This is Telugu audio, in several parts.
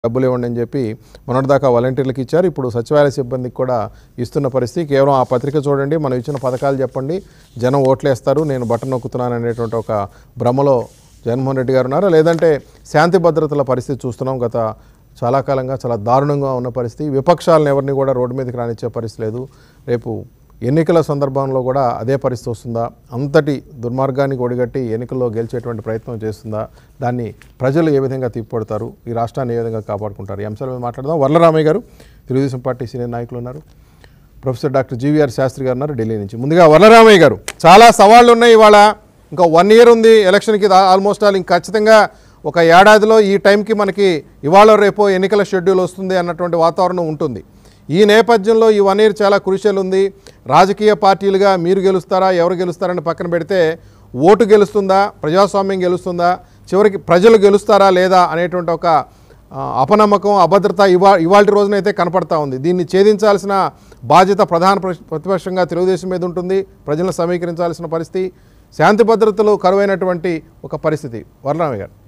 డబ్బులు ఇవ్వండి అని చెప్పి మొన్నటిదాకా వాలంటీర్లకు ఇచ్చారు ఇప్పుడు సచివాలయ సిబ్బందికి కూడా ఇస్తున్న పరిస్థితి కేవలం ఆ పత్రిక చూడండి మనం ఇచ్చిన పథకాలు చెప్పండి జనం ఓట్లేస్తారు నేను బటన్ నొక్కుతున్నాను అనేటువంటి ఒక భ్రమలో జగన్మోహన్ రెడ్డి గారు ఉన్నారు లేదంటే శాంతి భద్రతల పరిస్థితి చూస్తున్నాం గత చాలా కాలంగా చాలా దారుణంగా ఉన్న పరిస్థితి విపక్షాలను ఎవరిని కూడా రోడ్డు మీదకి రానిచ్చే పరిస్థితి లేదు రేపు ఎన్నికల సందర్భంలో కూడా అదే పరిస్థితి వస్తుందా అంతటి దుర్మార్గానికి ఒడిగట్టి ఎన్నికల్లో గెలిచేటువంటి ప్రయత్నం చేస్తుందా దాన్ని ప్రజలు ఏ విధంగా తిప్పుపడతారు ఈ రాష్ట్రాన్ని ఏ విధంగా కాపాడుకుంటారు ఈ అంశాల మీద మాట్లాడదాం వరలరామయ్య గారు తెలుగుదేశం పార్టీ సీనియర్ నాయకులు ఉన్నారు ప్రొఫెసర్ డాక్టర్ జీవీఆర్ శాస్త్రి గారు ఉన్నారు ఢిల్లీ నుంచి ముందుగా వరలరామయ్య గారు చాలా సవాళ్ళు ఉన్నాయి ఇవాళ ఇంకా వన్ ఇయర్ ఉంది ఎలక్షన్కి దా- ఆల్మోస్ట్ ఆల్ ఇంక ఖచ్చితంగా ఒక ఏడాదిలో ఈ టైంకి మనకి ఇవాళ రేపో ఎన్నికల షెడ్యూల్ వస్తుంది అన్నటువంటి వాతావరణం ఉంటుంది ఈ నేపథ్యంలో ఈ వన్ ఇయర్ చాలా క్రూషియల్ ఉంది రాజకీయ పార్టీలుగా మీరు గెలుస్తారా ఎవరు గెలుస్తారని పక్కన పెడితే ఓటు గెలుస్తుందా ప్రజాస్వామ్యం గెలుస్తుందా చివరికి ప్రజలు గెలుస్తారా లేదా అనేటువంటి ఒక ఆ, అపనమ్మకం అభద్రత ఇవా ఇవాళ రోజునైతే కనపడతా ఉంది దీన్ని ఛేదించాల్సిన బాధ్యత ప్రధాన ప్ర- ప్రతిపక్షంగా తెలుగుదేశం మీద ఉంటుంది ప్రజలను సమీకరించాల్సిన పరిస్థితి శాంతి భద్రతలు కరువైనటువంటి ఒక పరిస్థితి వరరామయ్య గారు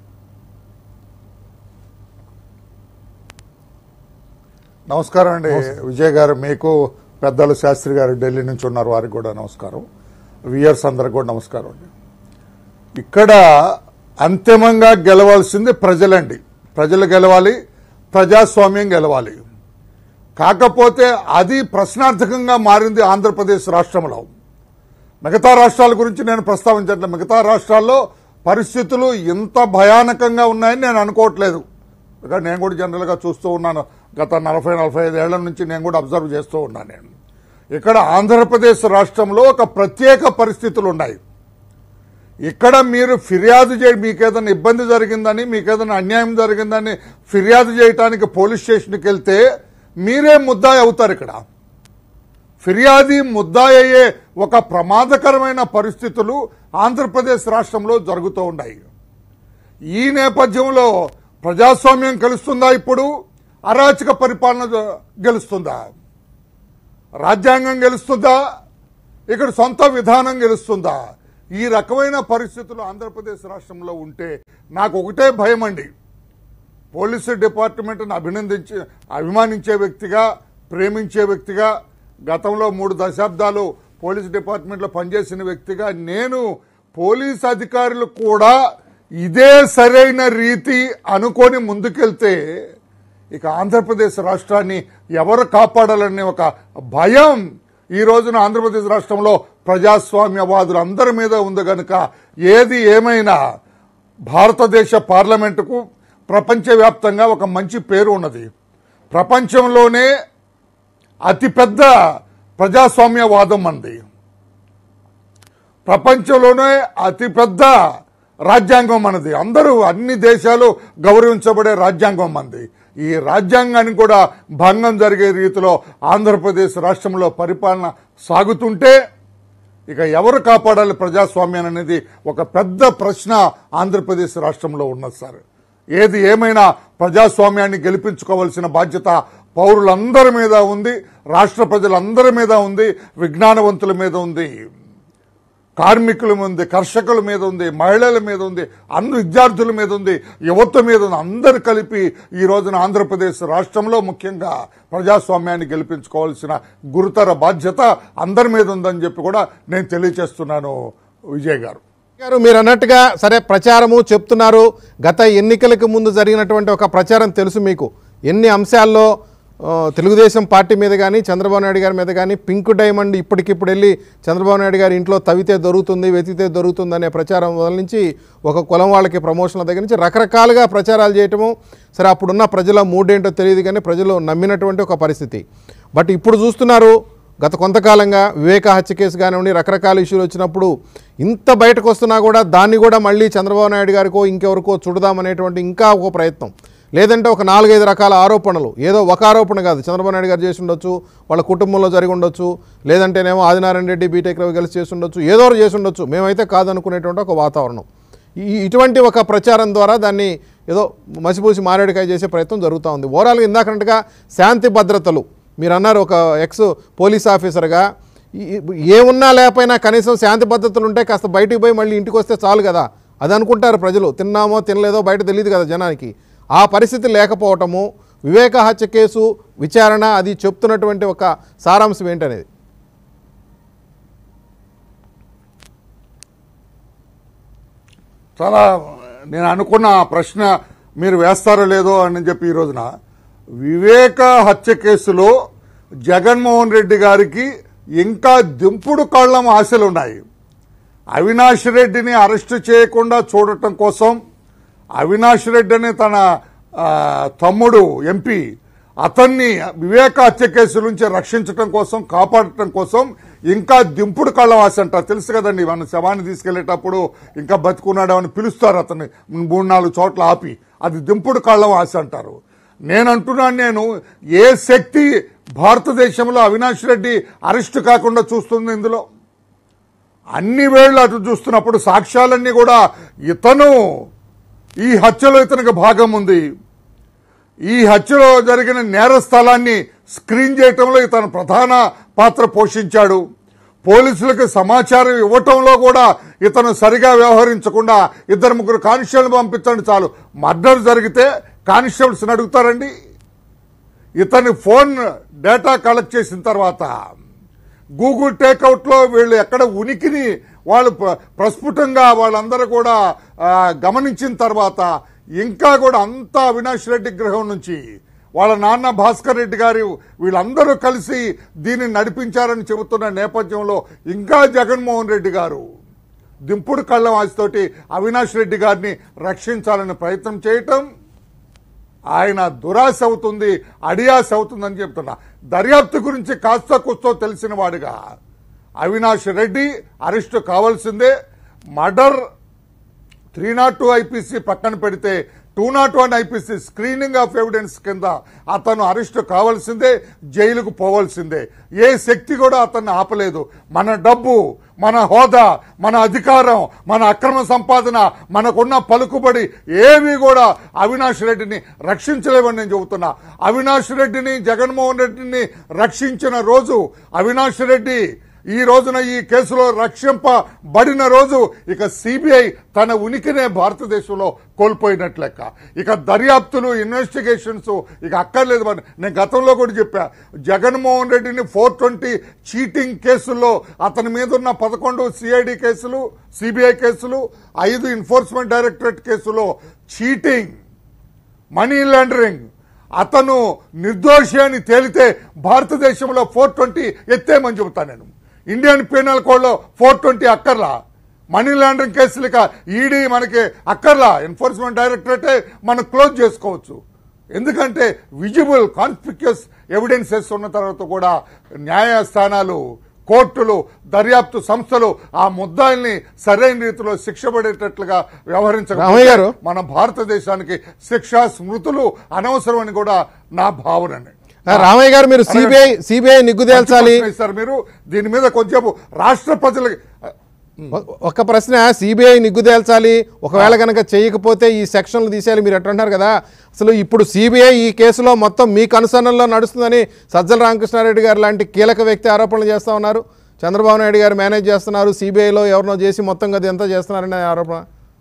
నమస్కారం అండి విజయ్ గారు మీకు పెద్దలు శాస్త్రి గారు ఢిల్లీ నుంచి ఉన్నారు వారికి కూడా నమస్కారం వియర్స్ అందరికి కూడా నమస్కారం అండి ఇక్కడ అంతిమంగా గెలవాల్సింది ప్రజలండి ప్రజలు గెలవాలి ప్రజాస్వామ్యం గెలవాలి కాకపోతే అది ప్రశ్నార్థకంగా మారింది ఆంధ్రప్రదేశ్ రాష్ట్రంలో మిగతా రాష్ట్రాల గురించి నేను ప్రస్తావించట్లేదు మిగతా రాష్ట్రాల్లో పరిస్థితులు ఇంత భయానకంగా ఉన్నాయని నేను అనుకోవట్లేదు ఇక నేను కూడా జనరల్గా చూస్తూ ఉన్నాను గత నలభై నలభై ఐదు ఏళ్ల నుంచి నేను కూడా అబ్జర్వ్ చేస్తూ ఉన్నాను నేను ఇక్కడ ఆంధ్రప్రదేశ్ రాష్ట్రంలో ఒక ప్రత్యేక పరిస్థితులు ఉన్నాయి ఇక్కడ మీరు ఫిర్యాదు చేయ మీకేదైనా ఇబ్బంది జరిగిందని మీకేదైనా అన్యాయం జరిగిందని ఫిర్యాదు చేయడానికి పోలీస్ స్టేషన్కి వెళ్తే మీరే ముద్దాయి అవుతారు ఇక్కడ ఫిర్యాది ముద్దాయి అయ్యే ఒక ప్రమాదకరమైన పరిస్థితులు ఆంధ్రప్రదేశ్ రాష్ట్రంలో జరుగుతూ ఉన్నాయి ఈ నేపథ్యంలో ప్రజాస్వామ్యం గెలుస్తుందా ఇప్పుడు అరాచక పరిపాలన జ- గెలుస్తుందా రాజ్యాంగం గెలుస్తుందా ఇక్కడ సొంత విధానం గెలుస్తుందా ఈ రకమైన పరిస్థితులు ఆంధ్రప్రదేశ్ రాష్ట్రంలో ఉంటే నాకు ఒకటే భయం అండి పోలీసు డిపార్ట్మెంట్ను అభినందించి అభిమానించే వ్యక్తిగా ప్రేమించే వ్యక్తిగా గతంలో మూడు దశాబ్దాలు పోలీస్ డిపార్ట్మెంట్లో పనిచేసిన వ్యక్తిగా నేను పోలీస్ అధికారులు కూడా ఇదే సరైన రీతి అనుకొని ముందుకెళ్తే ఇక ఆంధ్రప్రదేశ్ రాష్ట్రాన్ని ఎవరు కాపాడాలనే ఒక భయం ఈ రోజున ఆంధ్రప్రదేశ్ రాష్ట్రంలో ప్రజాస్వామ్యవాదులు అందరి మీద ఉంది కనుక ఏది ఏమైనా భారతదేశ పార్లమెంటుకు ప్రపంచవ్యాప్తంగా ఒక మంచి పేరు ఉన్నది ప్రపంచంలోనే అతిపెద్ద ప్రజాస్వామ్యవాదం మంది ప్రపంచంలోనే అతిపెద్ద రాజ్యాంగం మనది అందరూ అన్ని దేశాలు గౌరవించబడే రాజ్యాంగం మంది ఈ రాజ్యాంగానికి కూడా భంగం జరిగే రీతిలో ఆంధ్రప్రదేశ్ రాష్ట్రంలో పరిపాలన సాగుతుంటే ఇక ఎవరు కాపాడాలి ప్రజాస్వామ్యాన్ని అనేది ఒక పెద్ద ప్రశ్న ఆంధ్రప్రదేశ్ రాష్ట్రంలో ఉన్నది సార్ ఏది ఏమైనా ప్రజాస్వామ్యాన్ని గెలిపించుకోవాల్సిన బాధ్యత పౌరులందరి మీద ఉంది రాష్ట్ర ప్రజలందరి మీద ఉంది విజ్ఞానవంతుల మీద ఉంది కార్మికుల మీద ఉంది కర్షకుల మీద ఉంది మహిళల మీద ఉంది అన్ని విద్యార్థుల మీద ఉంది యువత మీద ఉంది అందరు కలిపి ఈ రోజున ఆంధ్రప్రదేశ్ రాష్ట్రంలో ముఖ్యంగా ప్రజాస్వామ్యాన్ని గెలిపించుకోవాల్సిన గురుతర బాధ్యత అందరి మీద ఉందని చెప్పి కూడా నేను తెలియచేస్తున్నాను విజయ్ గారు గారు మీరు అన్నట్టుగా సరే ప్రచారము చెప్తున్నారు గత ఎన్నికలకు ముందు జరిగినటువంటి ఒక ప్రచారం తెలుసు మీకు ఎన్ని అంశాల్లో ఆ, తెలుగుదేశం పార్టీ మీద కానీ చంద్రబాబు నాయుడు గారి మీద కానీ పింక్ డైమండ్ ఇప్పటికిప్పుడు వెళ్ళి చంద్రబాబు నాయుడు గారి ఇంట్లో తవ్వితే దొరుకుతుంది వెతికితే దొరుకుతుంది అనే ప్రచారం మొదలు నుంచి ఒక కులం వాళ్ళకి ప్రమోషన్ల దగ్గర నుంచి రకరకాలుగా ప్రచారాలు చేయటము సరే అప్పుడున్న ప్రజల మూడేంటో తెలియదు కానీ ప్రజలు నమ్మినటువంటి ఒక పరిస్థితి బట్ ఇప్పుడు చూస్తున్నారు గత కొంతకాలంగా వివేక హత్య కేసు కానివ్వండి రకరకాల ఇష్యూలు వచ్చినప్పుడు ఇంత బయటకు వస్తున్నా కూడా దాన్ని కూడా మళ్ళీ చంద్రబాబు నాయుడు గారికో ఇంకెవరికో చుడదామనేటువంటి ఇంకా ఒక ప్రయత్నం లేదంటే ఒక నాలుగైదు రకాల ఆరోపణలు ఏదో ఒక ఆరోపణ కాదు చంద్రబాబు నాయుడు గారు చేసి ఉండొచ్చు వాళ్ళ కుటుంబంలో జరిగి ఉండొచ్చు లేదంటేనేమో ఆదినారాయణ రెడ్డి బీటెక్ రవి కలిసి చేసి ఉండొచ్చు ఏదో ఒకటి చేసి ఉండొచ్చు మేమైతే కాదనుకునేటువంటి ఒక వాతావరణం ఈ ఇటువంటి ఒక ప్రచారం ద్వారా దాన్ని ఏదో మసిపూసి మారేడుకాయ చేసే ప్రయత్నం జరుగుతూ ఉంది ఓవరాల్గా ఇందాకన్నట్టుగా శాంతి భద్రతలు మీరు అన్నారు ఒక ఎక్స్ పోలీస్ ఆఫీసర్గా ఈ- ఈ- ఏమున్నా లేకపోయినా కనీసం శాంతి భద్రతలు ఉంటే కాస్త బయటికి పోయి మళ్ళీ ఇంటికి వస్తే చాలు కదా అది అనుకుంటారు ప్రజలు తిన్నామో తినలేదో బయట తెలియదు కదా జనానికి ఆ పరిస్థితి లేకపోవటము వివేక హత్య కేసు విచారణ అది చెప్తున్నటువంటి ఒక సారాంశం ఏంటనేది చాలా నేను అనుకున్న ప్రశ్న మీరు వేస్తారో లేదో అని చెప్పి ఈ రోజున వివేక హత్య కేసులో జగన్మోహన్ రెడ్డి గారికి ఇంకా దింపుడు కళ్ళం ఆశలు ఉన్నాయి అవినాష్ రెడ్డిని అరెస్టు చేయకుండా చూడటం కోసం అవినాష్ రెడ్డి అని తన ఆ, తమ్ముడు ఎంపీ అతన్ని వివేక హత్య కేసు నుంచి రక్షించటం కోసం కాపాడటం కోసం ఇంకా దింపుడు కళ్ళ ఆశ అంటారు తెలుసు కదండి మన శవాన్ని తీసుకెళ్లేటప్పుడు ఇంకా బతుకున్నాడు అని పిలుస్తారు అతన్ని మూడు నాలుగు చోట్ల ఆపి అది దింపుడు కళ్ళం ఆశ అంటారు నేను అంటున్నాను నేను ఏ శక్తి భారతదేశంలో అవినాష్ రెడ్డి అరెస్టు కాకుండా చూస్తుంది ఇందులో అన్ని వేళ్ళు అటు చూస్తున్నప్పుడు సాక్ష్యాలన్నీ కూడా ఇతను ఈ హత్యలో ఇతనికి భాగం ఉంది ఈ హత్యలో జరిగిన నేర స్థలాన్ని స్క్రీన్ చేయటంలో ఇతను ప్రధాన పాత్ర పోషించాడు పోలీసులకు సమాచారం ఇవ్వటంలో కూడా ఇతను సరిగా వ్యవహరించకుండా ఇద్దరు ముగ్గురు కానిస్టేబుల్ పంపించండి చాలు మర్డర్ జరిగితే కానిస్టేబుల్స్ అడుగుతారండి ఇతని ఫోన్ డేటా కలెక్ట్ చేసిన తర్వాత గూగుల్ టేక్అవుట్లో వీళ్ళు ఎక్కడ ఉనికిని వాళ్ళు ప్ర- ప్రస్ఫుటంగా వాళ్ళందరూ కూడా ఆ, గమనించిన తర్వాత ఇంకా కూడా అంతా అవినాష్ రెడ్డి గృహం నుంచి వాళ్ళ నాన్న భాస్కర్ రెడ్డి గారు వీళ్ళందరూ కలిసి దీన్ని నడిపించారని చెబుతున్న నేపథ్యంలో ఇంకా జగన్మోహన్ రెడ్డి గారు దింపుడు కళ్ళం ఆశతోటి అవినాష్ రెడ్డి గారిని రక్షించాలని ప్రయత్నం చేయటం ఆయన దురాశ అవుతుంది అడియాస అవుతుందని చెప్తున్నా దర్యాప్తు గురించి కాస్త కూస్తో తెలిసిన వాడుగా అవినాష్ రెడ్డి అరెస్టు కావాల్సిందే murder three not two IPC పక్కన పెడితే two not one IPC screening of evidence కింద అతను అరెస్టు కావాల్సిందే జైలుకు పోవాల్సిందే ఏ శక్తి కూడా అతన్ని ఆపలేదు మన డబ్బు మన హోదా మన అధికారం మన అక్రమ సంపాదన మనకున్న పలుకుబడి ఏవి కూడా అవినాష్ రెడ్డిని రక్షించలేవని నేను చెబుతున్నా అవినాష్ రెడ్డిని జగన్మోహన్ రెడ్డిని రక్షించిన రోజు అవినాష్ రెడ్డి ఈ రోజున ఈ కేసులో రక్షింపబడిన రోజు ఇక సిబిఐ తన ఉనికినే భారతదేశంలో కోల్పోయినట్లు లెక్క ఇక దర్యాప్తులు ఇన్వెస్టిగేషన్స్ ఇక అక్కర్లేదు మరి నేను గతంలో కూడా చెప్పా జగన్మోహన్ రెడ్డిని ఫోర్ ట్వంటీ చీటింగ్ కేసుల్లో అతని మీద ఉన్న పదకొండు సిఐడి కేసులు సిబిఐ కేసులు ఐదు ఎన్ఫోర్స్మెంట్ డైరెక్టరేట్ కేసులో చీటింగ్ మనీ లాండరింగ్ అతను నిర్దోషి అని తేలితే భారతదేశంలో ఫోర్ ట్వంటీ ఎత్తేమని చెబుతాను నేను ఇండియన్ పీనల్ కోడ్లో ఫోర్ ట్వంటీ అక్కర్లా మనీ లాండరింగ్ కేసులు ఇక ఈడీ మనకి అక్కర్లా ఎన్ఫోర్స్మెంట్ డైరెక్టరేటే మనం క్లోజ్ చేసుకోవచ్చు ఎందుకంటే విజిబుల్ కాన్స్పిక్యూస్ ఎవిడెన్సెస్ ఉన్న తర్వాత కూడా న్యాయస్థానాలు కోర్టులు దర్యాప్తు సంస్థలు ఆ ముద్దాయిల్ని సరైన రీతిలో శిక్ష పడేటట్లుగా రామయ్య గారు. వ్యవహరించగలిగారు మన భారతదేశానికి శిక్షా స్మృతులు అనవసరమని కూడా నా భావనండి ఆ, రామయ్య గారు మీరు సిబిఐ సిబిఐ నిగ్గు తేల్చాలి మంచి ప్రశ్న ఇస్తారు మీరు దీని మీద కొంచెం రాష్ట్ర ప్రజలకి ఒ- ఒక్క ప్రశ్న సిబిఐ నిగ్గు తేల్చాలి ఒకవేళ కనుక చేయకపోతే ఈ సెక్షన్లు తీసేయాలి మీరు ఎట్లంటున్నారు కదా అసలు ఇప్పుడు సిబిఐ ఈ కేసులో మొత్తం మీ కనుసన్నల్లో నడుస్తుందని సజ్జల రామకృష్ణారెడ్డి గారు లాంటి కీలక వ్యక్తి ఆరోపణలు చేస్తా ఉన్నారు చంద్రబాబు నాయుడు గారు మేనేజ్ చేస్తున్నారు సిబిఐలో ఎవరినో చేసి మొత్తం గది ఎంత చేస్తున్నారనే ఆరోపణ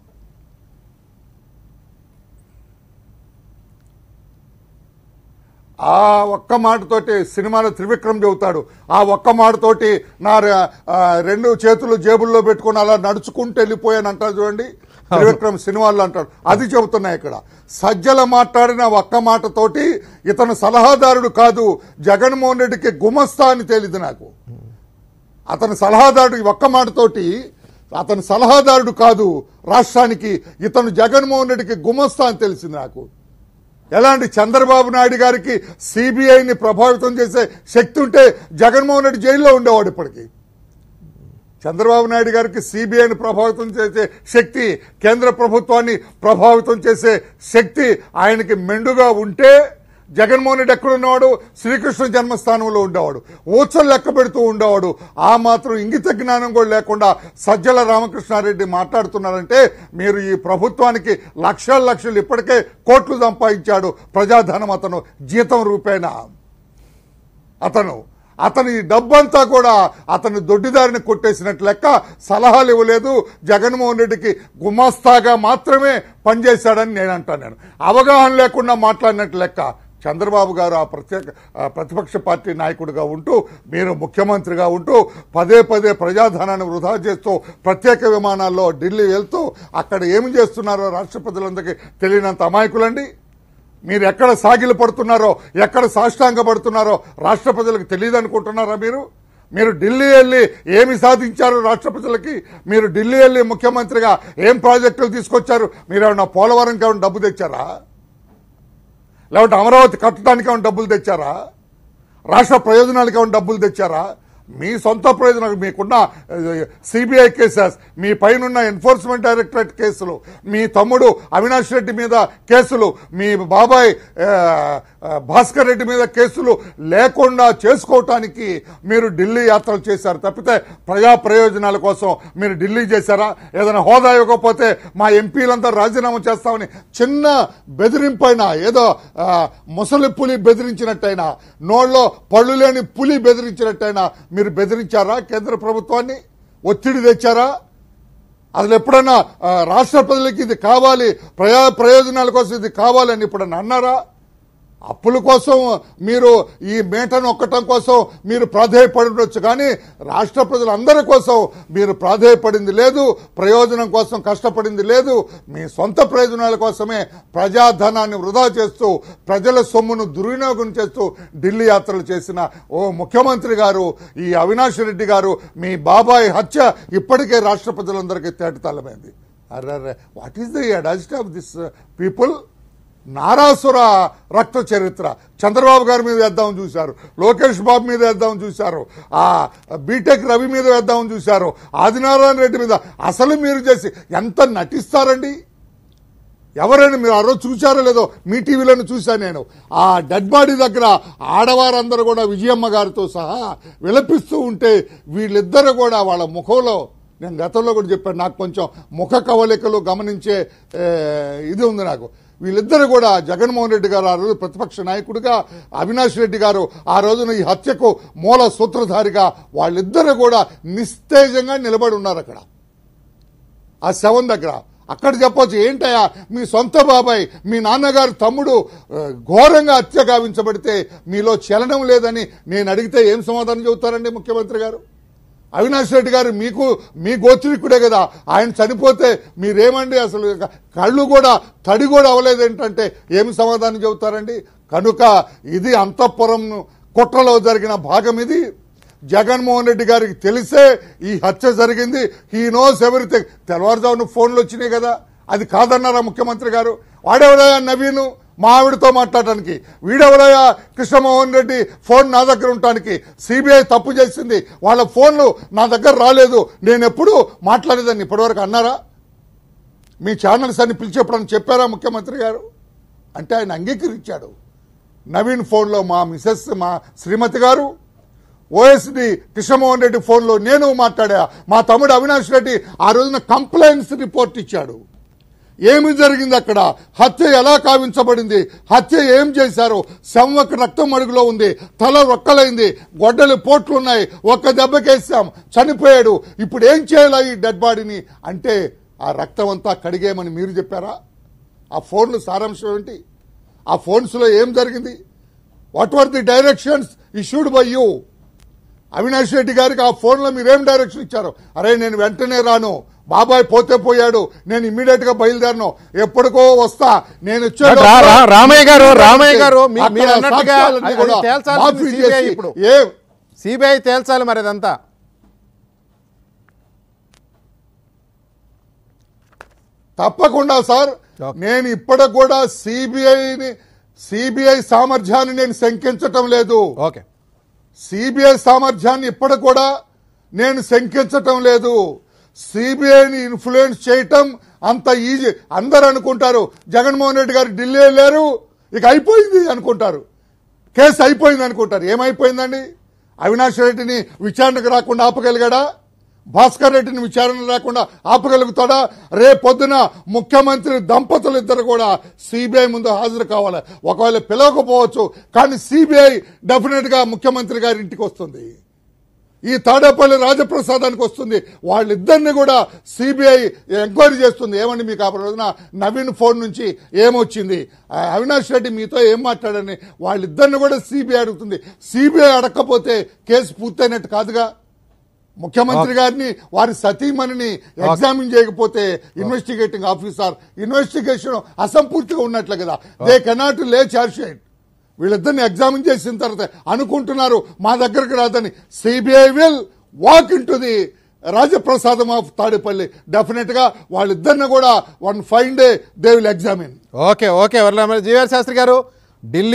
ఆ ఒక్క మాటతోటి సినిమాలో త్రివిక్రమ్ చెబుతాడు ఆ ఒక్క మాటతోటి నా రె- ఆ, రెండు చేతులు జేబుల్లో పెట్టుకుని అలా నడుచుకుంటూ వెళ్ళిపోయాను అంటారు చూడండి త్రివిక్రమ్ సినిమాల్లో అంటాడు అది చెబుతున్నాయి ఇక్కడ సజ్జల మాట్లాడిన ఒక్క మాటతోటి ఇతను సలహాదారుడు కాదు జగన్మోహన్ రెడ్డికి గుమస్తా అని తేలింది నాకు అతని సలహాదారుడు ఈ ఒక్క మాటతోటి అతని సలహాదారుడు కాదు రాష్ట్రానికి ఇతను జగన్మోహన్ రెడ్డికి గుమస్తా అని తెలిసింది నాకు ఎలాంటి చంద్రబాబు నాయుడు గారికి సిబిఐని ప్రభావితం చేసే శక్తి ఉంటే జగన్మోహన్ రెడ్డి జైల్లో ఉండేవాడు ఇప్పటికి చంద్రబాబు నాయుడు గారికి సిబిఐని ప్రభావితం చేసే శక్తి కేంద్ర ప్రభుత్వాన్ని ప్రభావితం చేసే శక్తి ఆయనకి మెండుగా ఉంటే జగన్మోహన్ రెడ్డి ఎక్కడ ఉన్నవాడు శ్రీకృష్ణ జన్మస్థానంలో ఉండేవాడు ఊచలు లెక్క పెడుతూ ఉండేవాడు ఆ మాత్రం ఇంగిత జ్ఞానం కూడా లేకుండా సజ్జల రామకృష్ణారెడ్డి మాట్లాడుతున్నారంటే మీరు ఈ ప్రభుత్వానికి లక్షల లక్షలు ఇప్పటికే కోట్లు సంపాదించాడు ప్రజాధనం అతను జీతం రూపేణా అతను అతని డబ్బంతా కూడా అతని దొడ్డిదారిని కొట్టేసినట్టు లెక్క సలహాలు ఇవ్వలేదు జగన్మోహన్ రెడ్డికి గుమాస్తాగా మాత్రమే పనిచేశాడని నేను అంటాను నేను అవగాహన లేకుండా మాట్లాడినట్టు లెక్క చంద్రబాబు గారు ఆ ప్రత్యేక ఆ ప్రతిపక్ష పార్టీ నాయకుడిగా ఉంటూ మీరు ముఖ్యమంత్రిగా ఉంటూ పదే పదే ప్రజాధనాన్ని వృధా చేస్తూ ప్రత్యేక విమానాల్లో ఢిల్లీ వెళ్తూ అక్కడ ఏమి చేస్తున్నారో రాష్ట్ర ప్రజలందరికీ తెలియనంత అమాయకులండి మీరు ఎక్కడ సాగిలు పడుతున్నారో ఎక్కడ సాష్టాంగ పడుతున్నారో రాష్ట్ర ప్రజలకు తెలియదు అనుకుంటున్నారా మీరు మీరు ఢిల్లీ వెళ్ళి ఏమి సాధించారు రాష్ట్ర ప్రజలకి మీరు ఢిల్లీ వెళ్ళి ముఖ్యమంత్రిగా ఏం ప్రాజెక్టులు తీసుకొచ్చారు మీరు ఏమన్నా పోలవరంకి ఏమైనా డబ్బు తెచ్చారా లేకపోతే అమరావతి కట్టడానికి ఏమైనా డబ్బులు తెచ్చారా రాష్ట్ర ప్రయోజనాలకు ఏమైనా డబ్బులు తెచ్చారా మీ సొంత ప్రయోజనాలు మీకున్న సిబిఐ కేసెస్ మీ పైనున్న ఎన్ఫోర్స్మెంట్ డైరెక్టరేట్ కేసులు మీ తమ్ముడు అవినాష్ రెడ్డి మీద కేసులు మీ బాబాయ్ ఆ, ఆ, భాస్కర్ రెడ్డి మీద కేసులు లేకుండా చేసుకోవటానికి మీరు ఢిల్లీ యాత్రలు చేశారు తప్పితే ప్రజా ప్రయోజనాల కోసం మీరు ఢిల్లీ చేశారా ఏదైనా హోదా ఇవ్వకపోతే మా ఎంపీలంతా రాజీనామా చేస్తామని చిన్న బెదిరింపైనా ఏదో ఆ, ముసలి పులి బెదిరించినట్టయినా నోళ్ళలో పళ్ళు లేని పులి బెదిరించినట్టయినా మీరు బెదిరించారా కేంద్ర ప్రభుత్వాన్ని ఒత్తిడి తెచ్చారా అసలు ఎప్పుడన్నా ఆ, రాష్ట్ర ప్రజలకి ఇది కావాలి ప్రజా ప్రయోజనాల కోసం ఇది కావాలని ఎప్పుడన్నా అన్నారా అప్పుల కోసం మీరు ఈ మేటను ఒక్కటం కోసం మీరు ప్రాధేయపడవచ్చు కానీ రాష్ట్ర ప్రజలందరి కోసం మీరు ప్రాధేయపడింది లేదు ప్రయోజనం కోసం కష్టపడింది లేదు మీ సొంత ప్రయోజనాల కోసమే ప్రజాధనాన్ని వృధా చేస్తూ ప్రజల సొమ్మును దుర్వినియోగం చేస్తూ ఢిల్లీ యాత్రలు చేసిన ఓ ముఖ్యమంత్రి గారు ఈ అవినాష్ రెడ్డి గారు మీ బాబాయ్ హత్య ఇప్పటికే రాష్ట్ర ప్రజలందరికీ తేటతలమైంది అర్రే what is the audacity of this people నారాసుర రక్త చరిత్ర చంద్రబాబు గారి మీద వేద్దామని చూశారు లోకేష్ బాబు మీద వేద్దామని చూశారు ఆ బీటెక్ రవి మీద వేద్దామని చూశారు ఆదినారాయణ రెడ్డి మీద అసలు మీరు చేసి ఎంత నటిస్తారండి ఎవరైనా మీరు ఆ రోజు చూశారో లేదో మీ టీవీలోనే చూశాను నేను ఆ డెడ్ బాడీ దగ్గర ఆడవారందరూ కూడా విజయమ్మ గారితో సహా విలపిస్తూ ఉంటే వీళ్ళిద్దరు కూడా వాళ్ళ ముఖంలో నేను గతంలో కూడా చెప్పాను నాకు కొంచెం ముఖ కవలికలు గమనించే ఏ, ఇది ఉంది నాకు వీళ్ళిద్దరు కూడా జగన్మోహన్ రెడ్డి గారు ఆ రోజు ప్రతిపక్ష నాయకుడిగా అవినాష్ రెడ్డి గారు ఆ రోజున ఈ హత్యకు మూల సూత్రధారిగా వాళ్ళిద్దరు కూడా నిస్తేజంగా నిలబడి ఉన్నారు అక్కడ ఆ శవం దగ్గర అక్కడ చెప్పొచ్చు ఏంటయ్యా మీ సొంత బాబాయ్ మీ నాన్నగారు తమ్ముడు ఆ, ఘోరంగా హత్య గావించబడితే మీలో చలనం లేదని నేను అడిగితే ఏం సమాధానం చెబుతారండి ముఖ్యమంత్రి గారు అవినాష్ రెడ్డి గారు మీకు మీ గోత్రికుడే కదా ఆయన చనిపోతే మీరేమండి అసలు కళ్ళు కూడా తడి కూడా అవ్వలేదు ఏంటంటే ఏమి సమాధానం చెబుతారండి కనుక ఇది అంతఃపురం కుట్రలో జరిగిన భాగం ఇది జగన్మోహన్ రెడ్డి గారికి తెలిసే ఈ హత్య జరిగింది హీ నోస్ ఎవ్రీథింగ్ తెల్లవారుజామున ఫోన్లు వచ్చినాయి కదా అది కాదన్నారా ముఖ్యమంత్రి గారు వాడెవరయ్యా నవీను మా ఆవిడతో మాట్లాడటానికి వీడెవరయ్యా కృష్ణమోహన్ రెడ్డి ఫోన్ నా దగ్గర ఉండటానికి సిబిఐ తప్పు చేసింది వాళ్ళ ఫోన్లు నా దగ్గర రాలేదు నేను ఎప్పుడు మాట్లాడేదాన్ని ఇప్పటివరకు అన్నారా మీ ఛానల్స్ అన్ని పిలిచేప్పుడని చెప్పారా ముఖ్యమంత్రి గారు అంటే ఆయన అంగీకరించాడు నవీన్ ఫోన్లో మా మిసెస్ మా శ్రీమతి గారు ఓఎస్డి కృష్ణమోహన్ రెడ్డి ఫోన్లో నేను మాట్లాడా మా తమ్ముడు అవినాష్ రెడ్డి ఆ రోజున కంప్లైంట్స్ రిపోర్ట్ ఇచ్చాడు ఏమి జరిగింది అక్కడ హత్య ఎలా కావించబడింది హత్య ఏం చేశారు శవంకి రక్తం అడుగులో ఉంది తల రొక్కలైంది గొడ్డలి పోట్లు ఉన్నాయి ఒక్క దెబ్బకేసాం చనిపోయాడు ఇప్పుడు ఏం చేయాలి ఈ డెడ్ బాడీని అంటే ఆ రక్తం అంతా కడిగేయమని మీరు చెప్పారా ఆ ఫోన్లు సారాంశం ఏంటి ఆ ఫోన్స్లో ఏం జరిగింది what are the directions issued by you Avinash Reddy గారికి ఆ ఫోన్లో మీరేం డైరెక్షన్ ఇచ్చారు అరే నేను వెంటనే రాను బాబాయ్ పోతే పోయాడు నేను ఇమ్మీడియట్ గా బయలుదేరను ఎప్పటికో వస్తా నేను వచ్చే రా- రా- లోపల రామయ్య గారు, రామయ్య గారు, మీ- అక్కడ మీరు అన్నట్టుగా సాక్ష్యాలన్నీ అది కూడా తేల్చాల్సింది మాఫీ CBI చేసి ఇప్పుడు. ఏ సిబిఐ తేల్చాలి మరి అదంతా తప్పకుండా సార్ ఓకే. నేను ఇప్పటికి కూడా సిబిఐని సిబిఐ సామర్థ్యాన్ని నేను శంకించటం లేదు ఓకే సిబిఐ సామర్థ్యాన్ని ఇప్పటికి కూడా నేను శంకించటం లేదు సిబిఐని ఇన్ఫ్లుయెన్స్ చేయటం అంత ఈజీ అందరు అనుకుంటారు జగన్మోహన్ రెడ్డి గారు ఢిల్లీ వెళ్ళారు ఇక అయిపోయింది అనుకుంటారు కేసు అయిపోయింది అనుకుంటారు ఏమైపోయిందండి అవినాష్ రెడ్డిని విచారణకు రాకుండా ఆపగలిగాడా భాస్కర్ రెడ్డిని విచారణ లేకుండా ఆపగలుగుతాడా రేపొద్దున ముఖ్యమంత్రి దంపతులు ఇద్దరు కూడా సిబిఐ ముందు హాజరు కావాలి ఒకవేళ పిలవకపోవచ్చు కానీ సిబిఐ డెఫినెట్ గా ముఖ్యమంత్రి గారి ఇంటికి వస్తుంది ఈ తాడేపల్లి రాజప్రసాదానికి వస్తుంది వాళ్ళిద్దరిని కూడా సిబిఐ ఎంక్వైరీ చేస్తుంది ఏమండి మీకు ఆ రోజున నవీన్ ఫోన్ నుంచి ఏమొచ్చింది ఆ అవినాష్ రెడ్డి మీతో ఏం మాట్లాడని వాళ్ళిద్దరిని కూడా సిబిఐ అడుగుతుంది సిబిఐ అడగకపోతే కేసు పూర్తయినట్టు కాదుగా ముఖ్యమంత్రి గారిని వారి సతీమణిని ఎగ్జామిన్ చేయకపోతే ఇన్వెస్టిగేటింగ్ ఆఫీసర్ ఇన్వెస్టిగేషన్ అసంపూర్తిగా ఉన్నట్లే కదా they cannot lay charge sheet వీళ్ళిద్దరిని ఎగ్జామిన్ చేసిన తర్వాత అనుకుంటున్నారు మా దగ్గరకు రాదని CBI will walk in to the రాజప్రసాదం ఆఫ్ తాడేపల్లి డెఫినెట్ గా వాళ్ళిద్దరిని కూడా one fine day they will examine okay okay Varla జీవర్ శాస్త్రి గారు ఢిల్లీ